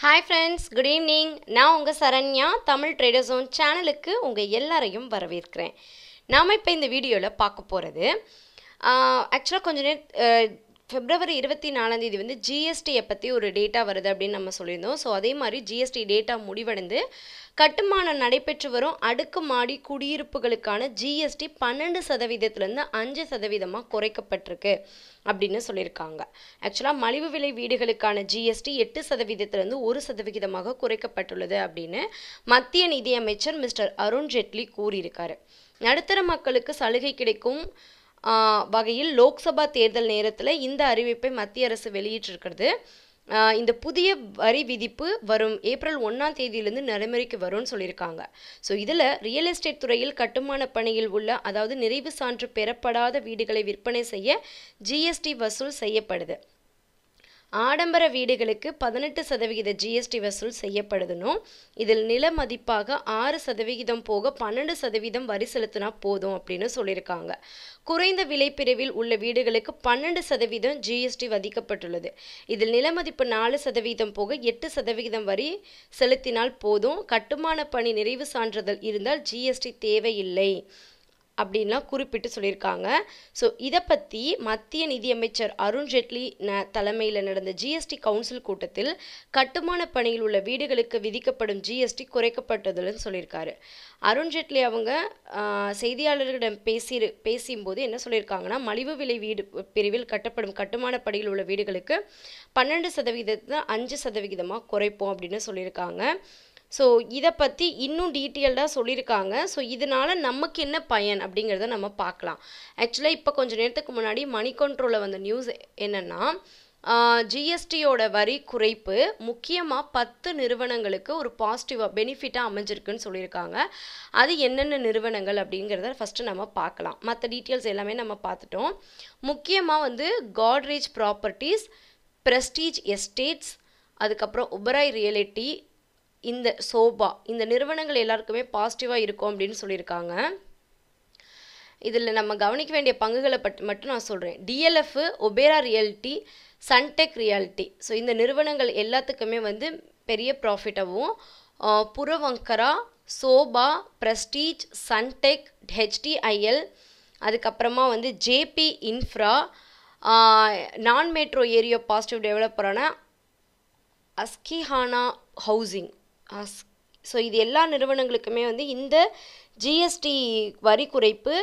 hi friends good evening நான் உங்கள் Saranya Tamil trader zone சேனலுக்கு உங்கள் எல்லாரையும் வரவேற்கிறேன் நாம் இப்போ இந்த வீடியோவில் பார்க்க போகிறது ஆக்சுவலாக கொஞ்ச நேரம் பிப்ரவரி இருபத்தி நாலாந்தேதி வந்து ஜிஎஸ்டியை பற்றி ஒரு டேட்டா வருது அப்படின்னு நம்ம சொல்லியிருந்தோம் ஸோ அதே மாதிரி ஜிஎஸ்டி டேட்டா முடிவடைந்து கட்டுமானம் நடைபெற்று வரும் அடுக்குமாடி குடியிருப்புகளுக்கான ஜிஎஸ்டி பன்னெண்டு சதவீதத்துலேருந்து அஞ்சு சதவீதமாக குறைக்கப்பட்டிருக்கு அப்படின்னு சொல்லியிருக்காங்க ஆக்சுவலாக மலிவு விலை வீடுகளுக்கான ஜிஎஸ்டி எட்டு சதவீதத்திலிருந்து ஒரு சதவிகிதமாக குறைக்கப்பட்டுள்ளது அப்படின்னு மத்திய நிதியமைச்சர் மிஸ்டர் அருண் ஜேட்லி கூறியிருக்காரு நடுத்தர மக்களுக்கு சலுகை கிடைக்கும் வகையில் லோக்சபா தேர்தல் நேரத்தில் இந்த அறிவிப்பை மத்திய அரசு வெளியிட்டிருக்கிறது இந்த புதிய வரி விதிப்பு வரும் ஏப்ரல் ஒன்றாம் தேதியிலிருந்து நடைமுறைக்கு வரும்னு சொல்லியிருக்காங்க ஸோ இதில் ரியல் எஸ்டேட் துறையில் கட்டுமான பணியில் உள்ள அதாவது நிறைவு சான்று பெறப்படாத வீடுகளை விற்பனை செய்ய ஜிஎஸ்டி வசூல் செய்யப்படுது ஆடம்பர வீடுகளுக்கு பதினெட்டு சதவிகித ஜிஎஸ்டி வசூல் செய்யப்படுதுனும் இதில் நில மதிப்பாக ஆறு சதவிகிதம் போக பன்னெண்டு சதவீதம் வரி செலுத்தினா போதும் அப்படின்னு சொல்லியிருக்காங்க குறைந்த விலை பிரிவில் உள்ள வீடுகளுக்கு பன்னெண்டு சதவீதம் ஜிஎஸ்டி வதிக்கப்பட்டுள்ளது இதில் நில மதிப்பு நாலு சதவீதம் போக எட்டு சதவிகிதம் வரி செலுத்தினால் போதும் கட்டுமான பணி நிறைவு சான்றிதழ் இருந்தால் ஜிஎஸ்டி தேவையில்லை அப்படின்லாம் குறிப்பிட்டு சொல்லியிருக்காங்க ஸோ இதை பற்றி மத்திய நிதியமைச்சர் அருண் ஜேட்லி ந தலைமையில் நடந்த ஜிஎஸ்டி கவுன்சில் கூட்டத்தில் கட்டுமான பணியில் உள்ள வீடுகளுக்கு விதிக்கப்படும் ஜிஎஸ்டி குறைக்கப்பட்டதுன்னு சொல்லியிருக்காரு அருண் ஜேட்லி அவங்க செய்தியாளர்களிடம் பேசி பேசும்போது என்ன சொல்லியிருக்காங்கன்னா மலிவு விலை வீடு பிரிவில் கட்டப்படும் கட்டுமான பணியில் உள்ள வீடுகளுக்கு பன்னெண்டு சதவீதத்தை அஞ்சு சதவிகிதமாக குறைப்போம் அப்படின்னு சொல்லியிருக்காங்க ஸோ இதை பற்றி இன்னும் டீட்டெயில்டாக சொல்லியிருக்காங்க ஸோ இதனால் நமக்கு என்ன பயன் அப்படிங்கிறத நம்ம பார்க்கலாம் ஆக்சுவலாக இப்போ கொஞ்சம் நேரத்துக்கு முன்னாடி மணி கண்ட்ரோலில் வந்த நியூஸ் என்னென்னா ஜிஎஸ்டியோட வரி குறைப்பு முக்கியமாக பத்து நிறுவனங்களுக்கு ஒரு பாசிட்டிவாக பெனிஃபிட்டாக அமைஞ்சிருக்குன்னு சொல்லியிருக்காங்க அது என்னென்ன நிறுவனங்கள் அப்படிங்கிறத ஃபஸ்ட்டு நம்ம பார்க்கலாம் மற்ற டீட்டெயில்ஸ் எல்லாமே நம்ம பார்த்துட்டோம் முக்கியமாக வந்து காட்ரேஜ் ப்ராப்பர்ட்டிஸ் ப்ரெஸ்டீஜ் எஸ்டேட்ஸ் அதுக்கப்புறம் உபராய் ரியலிட்டி இந்த சோபா இந்த நிறுவனங்கள் எல்லாருக்குமே பாசிட்டிவாக இருக்கும் அப்படின்னு சொல்லியிருக்காங்க இதில் நம்ம கவனிக்க வேண்டிய பங்குகளை பற்றி மட்டும் நான் சொல்கிறேன் DLF Oberoi realty Suntech realty so இந்த நிறுவனங்கள் எல்லாத்துக்குமே வந்து பெரிய ப்ராஃபிட்டாகவும் Puravankara Sobha Prestige Suntech HDIL அதுக்கப்புறமா வந்து ஜேபி இன்ஃப்ரா நான் மெட்ரோ ஏரியா பாசிட்டிவ் டெவலப்பரான அஸ்கிஹானா ஹவுசிங் அஸ் ஸோ இது எல்லா நிறுவனங்களுக்குமே வந்து இந்த ஜிஎஸ்டி வரி குறைப்பு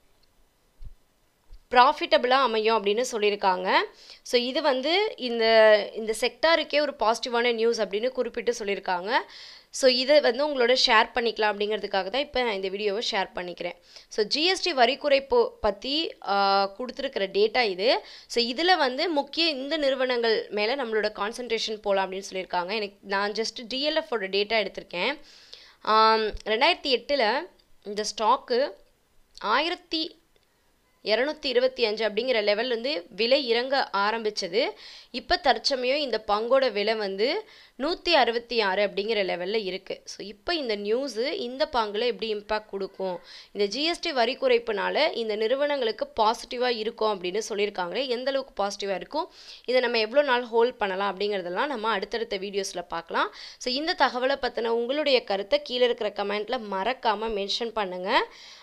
ப்ராஃபிட்டபிளாக அமையும் அப்படின்னு சொல்லியிருக்காங்க ஸோ இது வந்து இந்த இந்த செக்டாருக்கே ஒரு பாசிட்டிவான நியூஸ் அப்படின்னு குறிப்பிட்டு சொல்லியிருக்காங்க ஸோ இதை வந்து உங்களோட ஷேர் பண்ணிக்கலாம் அப்படிங்கிறதுக்காக தான் இப்போ நான் இந்த வீடியோவை ஷேர் பண்ணிக்கிறேன் ஸோ ஜிஎஸ்டி வரி குறைப்பு பற்றி கொடுத்துருக்கிற டேட்டா இது ஸோ இதில் வந்து முக்கிய இந்த நிறுவனங்கள் மேலே நம்மளோட கான்சன்ட்ரேஷன் போகலாம் அப்படின்னு சொல்லியிருக்காங்க எனக்கு நான் ஜஸ்ட் டிஎல்எஃபோட டேட்டா எடுத்திருக்கேன் ரெண்டாயிரத்தி எட்டில் இந்த ஸ்டாக்கு ஆயிரத்தி இரநூத்தி இருபத்தி அஞ்சு அப்படிங்கிற லெவல் வந்து விலை இறங்க ஆரம்பித்தது இப்போ தற்சமயம் இந்த பங்கோட விலை வந்து நூற்றி அறுபத்தி ஆறு அப்படிங்கிற லெவலில் இருக்குது ஸோ இப்போ இந்த நியூஸு இந்த பங்கில் எப்படி இம்பேக்ட் கொடுக்கும் இந்த ஜிஎஸ்டி வரி குறைப்புனால இந்த நிறுவனங்களுக்கு பாசிட்டிவாக இருக்கும் அப்படின்னு சொல்லியிருக்காங்களே எந்த அளவுக்கு பாசிட்டிவாக இருக்கும் இதை நம்ம எவ்வளோ நாள் ஹோல்ட் பண்ணலாம் அப்படிங்கிறதெல்லாம் நம்ம அடுத்தடுத்த வீடியோஸில் பார்க்கலாம் ஸோ இந்த தகவலை பற்றின உங்களுடைய கருத்தை கீழே இருக்கிற கமெண்ட்டில் மறக்காமல் மென்ஷன் பண்ணுங்கள்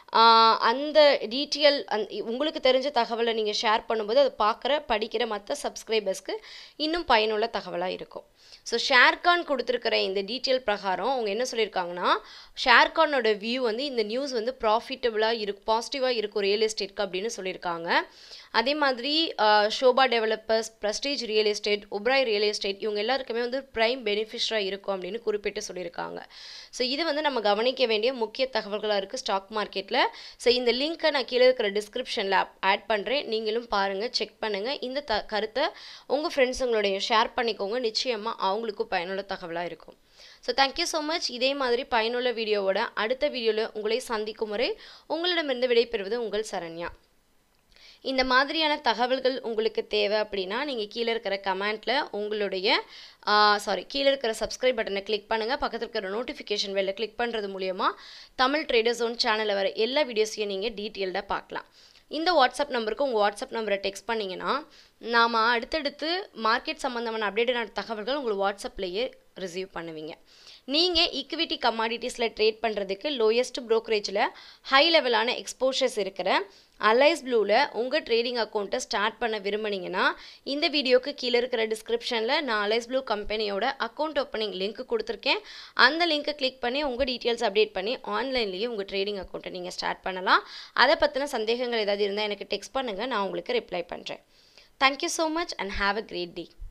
அந்த டீட்டெயில் அந் உங்களுக்கு தெரிஞ்ச தகவலை நீங்கள் ஷேர் பண்ணும்போது அதை பார்க்குற படிக்கிற மற்ற சப்ஸ்கிரைபர்ஸ்க்கு இன்னும் பயனுள்ள தகவலாக இருக்கும் ஸோ ஷேர்கான் கொடுத்துருக்கிற இந்த டீட்டெயில் பிரகாரம் அவங்க என்ன சொல்லியிருக்காங்கன்னா ஷேர்கானோட வியூ வந்து இந்த நியூஸ் வந்து ப்ராஃபிட்டபுளாக இருக்கு பாசிட்டிவாக இருக்கும் ரியல் எஸ்டேட்க்கு அப்படின்னு சொல்லியிருக்காங்க அதே மாதிரி Sobha developers Prestige real estate Oberoi real estate இவங்க எல்லாருக்குமே வந்து ப்ரைம் பெனிஃபிஷராக இருக்கும் அப்படின்னு குறிப்பிட்டு சொல்லியிருக்காங்க ஸோ இது வந்து நம்ம கவனிக்க வேண்டிய முக்கிய தகவல்களாக இருக்குது ஸ்டாக் மார்க்கெட்டில் ஸோ இந்த லிங்க்கை நான் கீழே இருக்கிற டிஸ்கிரிப்ஷனில் ஆட் பண்ணுறேன் நீங்களும் பாருங்கள் செக் பண்ணுங்கள் இந்த த கருத்தை உங்கள் ஃப்ரெண்ட்ஸுங்களுடைய ஷேர் பண்ணிக்கோங்க நிச்சயமாக அவங்களுக்கும் பயனுள்ள தகவலாக இருக்கும் ஸோ தேங்க்யூ ஸோ மச் இதே மாதிரி பயனுள்ள வீடியோவோட அடுத்த வீடியோவில் உங்களை சந்திக்கும் வரை உங்களிடமிருந்து விடைபெறுவது உங்கள் சரண்யா இந்த மாதிரியான தகவல்கள் உங்களுக்கு தேவை அப்படின்னா நீங்கள் கீழே இருக்கிற கமெண்ட்டில் உங்களுடைய சாரி கீழே இருக்கிற சப்ஸ்கிரைப் பட்டனை கிளிக் பண்ணுங்கள் பக்கத்தில் இருக்கிற நோட்டிஃபிகேஷன் வெளில கிளிக் பண்ணுறது மூலியமாக தமிழ் ட்ரேடர் ஜோன் சேனலில் வர எல்லா வீடியோஸையும் நீங்கள் டீட்டெயில்டாக பார்க்கலாம் இந்த வாட்ஸ்அப் நம்பருக்கு உங்கள் வாட்ஸ்அப் நம்பரை டெக்ஸ்ட் பண்ணிங்கன்னா நாம் அடுத்தடுத்து மார்க்கெட் சம்மந்தமான அப்டேட்டான தகவல்கள் உங்களுக்கு வாட்ஸ்அப்லேயே ரிசீவ் பண்ணுவீங்க நீங்கள் ஈக்விட்டி கமாடிட்டிஸில் ட்ரேட் பண்ணுறதுக்கு லோயஸ்ட் ப்ரோக்கரேஜில் ஹை லெவலான எக்ஸ்போஷர்ஸ் இருக்கிற அலைஸ் ப்ளூவில் உங்கள் ட்ரேடிங் அக்கௌண்ட்டை ஸ்டார்ட் பண்ண விரும்புனீங்கன்னா இந்த வீடியோக்கு கீழே இருக்கிற டிஸ்கிரிப்ஷனில் நான் அலைஸ் ப்ளூ கம்பெனியோட அக்கௌண்ட் ஓப்பனிங் லிங்க் கொடுத்துருக்கேன் அந்த லிங்க்கை கிளிக் பண்ணி உங்கள் டீட்டெயில்ஸ் அப்டேட் பண்ணி ஆன்லைன்லேயே உங்கள் ட்ரேடிங் அக்கௌண்ட்டை நீங்கள் ஸ்டார்ட் பண்ணலாம் அதை பற்றின சந்தேகங்கள் ஏதாவது இருந்தால் எனக்கு டெக்ஸ்ட் பண்ணுங்கள் நான் உங்களுக்கு ரிப்ளை பண்ணுறேன் thank you so much and have a great day